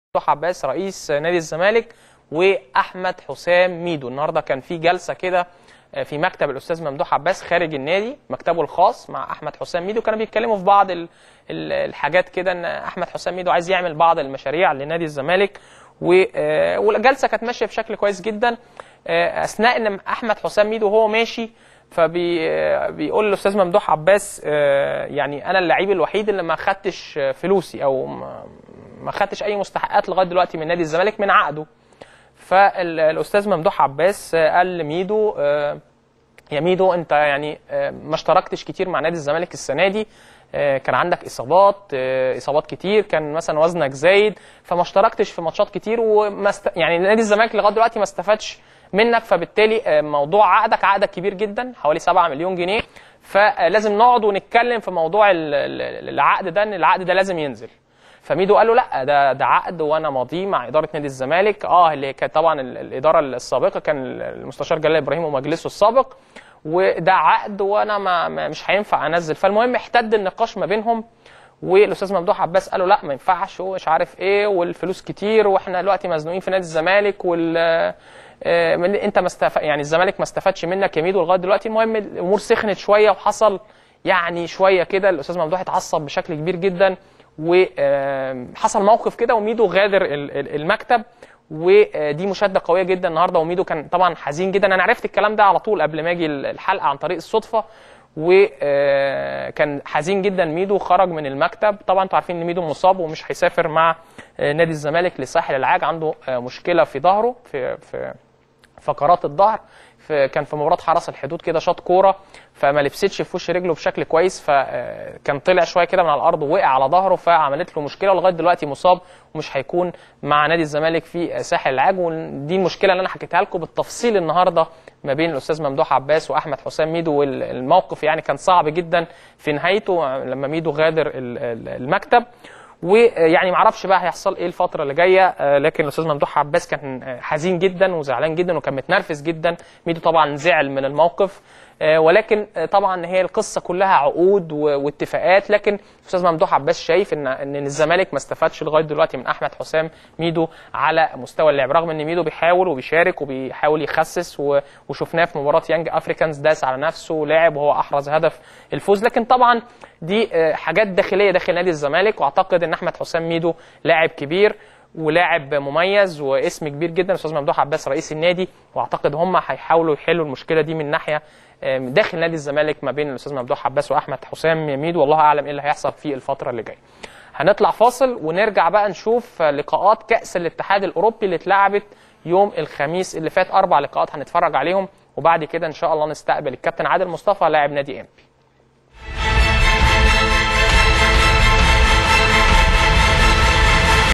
ممدوح عباس رئيس نادي الزمالك واحمد حسام ميدو النهارده كان في جلسه كده في مكتب الاستاذ ممدوح عباس خارج النادي مكتبه الخاص مع احمد حسام ميدو كانوا بيتكلموا في بعض ال- ال- الحاجات كده ان احمد حسام ميدو عايز يعمل بعض المشاريع لنادي الزمالك و- آه، والجلسه كانت ماشيه بشكل كويس جدا آه، اثناء ان احمد حسام ميدو وهو ماشي فبيقول الاستاذ ممدوح عباس آه، يعني انا اللعيب الوحيد اللي ما خدتش آه، فلوسي او ما ما خدتش اي مستحقات لغايه دلوقتي من نادي الزمالك من عقده فالاستاذ ممدوح عباس آه، قال لميدو آه، يا ميدو انت يعني آه، ما اشتركتش كتير مع نادي الزمالك السنه دي آه، كان عندك اصابات آه، اصابات كتير كان مثلا وزنك زايد فما اشتركتش في ماتشات كتير وما است... يعني نادي الزمالك لغايه دلوقتي ما استفادش منك فبالتالي آه، موضوع عقدك عقدك كبير جدا حوالي 7 مليون جنيه فلازم نقعد ونتكلم في موضوع ال- ال- العقد ده ان العقد ده لازم ينزل فميدو قال له لا ده ده عقد وانا ماضيه مع اداره نادي الزمالك اه اللي كانت طبعا ال- الاداره السابقه كان المستشار جلال ابراهيم ومجلسه السابق وده عقد وانا ما ما- مش هينفع انزل فالمهم احتد النقاش ما بينهم والاستاذ ممدوح عباس قال له لا ما ينفعش ومش عارف ايه والفلوس كتير واحنا دلوقتي مزنوقين في نادي الزمالك وال آه، من- انت ما استف... يعني الزمالك ما استفادش منك يا ميدو لغايه دلوقتي المهم الامور سخنت شويه وحصل يعني شويه كده الاستاذ ممدوح اتعصب بشكل كبير جدا وحصل موقف كده وميدو غادر ال- ال- المكتب ودي مشاده قويه جدا النهارده وميدو كان طبعا حزين جدا انا عرفت الكلام ده على طول قبل ما اجي الحلقه عن طريق الصدفه وكان حزين جدا ميدو خرج من المكتب طبعا انتوا عارفين ان ميدو مصاب ومش هيسافر مع آه، نادي الزمالك لساحل العاج عنده آه، مشكله في ظهره في في فقرات الظهر في كان في مباراه حرس الحدود كده شاط كوره فما لبستش في وش رجله بشكل كويس فكان طلع شويه كده من على الارض ووقع على ظهره فعملت له مشكله ولغايه دلوقتي مصاب ومش هيكون مع نادي الزمالك في ساحل العاج ودي المشكله اللي انا حكيتها لكم بالتفصيل النهارده ما بين الاستاذ ممدوح عباس واحمد حسام ميدو والموقف يعني كان صعب جدا في نهايته لما ميدو غادر ال- ال- المكتب ويعني معرفش بقى هيحصل ايه الفتره اللي جايه آه، لكن الاستاذ ممدوح عباس كان آه، حزين جدا وزعلان جدا وكان متنرفز جدا ميدو طبعا زعل من الموقف آه، ولكن آه، طبعا هي القصه كلها عقود و- واتفاقات لكن الاستاذ ممدوح عباس شايف ان ان الزمالك ما استفادش لغايه دلوقتي من احمد حسام ميدو على مستوى اللعب رغم ان ميدو بيحاول وبيشارك وبيحاول يخسس و- وشفناه في مباراه يانج افريكانز داس على نفسه ولعب وهو احرز هدف الفوز لكن طبعا دي آه، حاجات داخليه داخل نادي الزمالك واعتقد ان احمد حسام ميدو لاعب كبير ولاعب مميز واسم كبير جدا الاستاذ ممدوح عباس رئيس النادي واعتقد هم هيحاولوا يحلوا المشكله دي من ناحيه آم، داخل نادي الزمالك ما بين الاستاذ ممدوح عباس واحمد حسام ميدو والله اعلم ايه اللي هيحصل في الفتره اللي جايه هنطلع فاصل ونرجع بقى نشوف لقاءات كاس الاتحاد الاوروبي اللي اتلعبت يوم الخميس اللي فات اربع لقاءات هنتفرج عليهم وبعد كده ان شاء الله نستقبل الكابتن عادل مصطفى لاعب نادي امبي